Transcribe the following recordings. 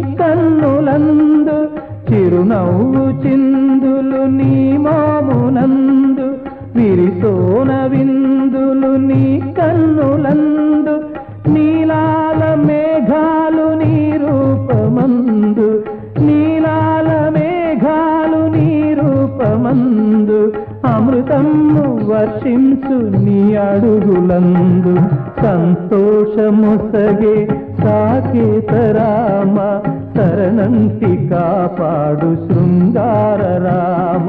కన్నులందు చిరునవ్వు చిందులు నీ మోమునందు విరిసోన విందులు నీ కన్నులందు నీలాల మేఘాలు నీ రూపమందు నీలాల మేఘాలు నీ రూపమందు అమృతము వర్షించు నీ అడుగులందు సంతోషముసగే సాకేత రామ శరణంటి కాపాడు శృంగార రామ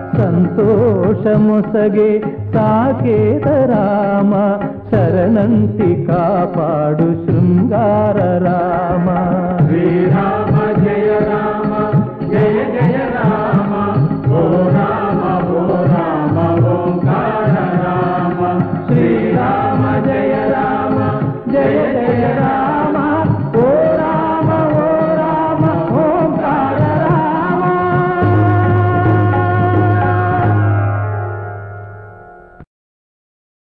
సంతోషముసగే సాకేత రామ శరణంటి కాపాడు శృంగార రామ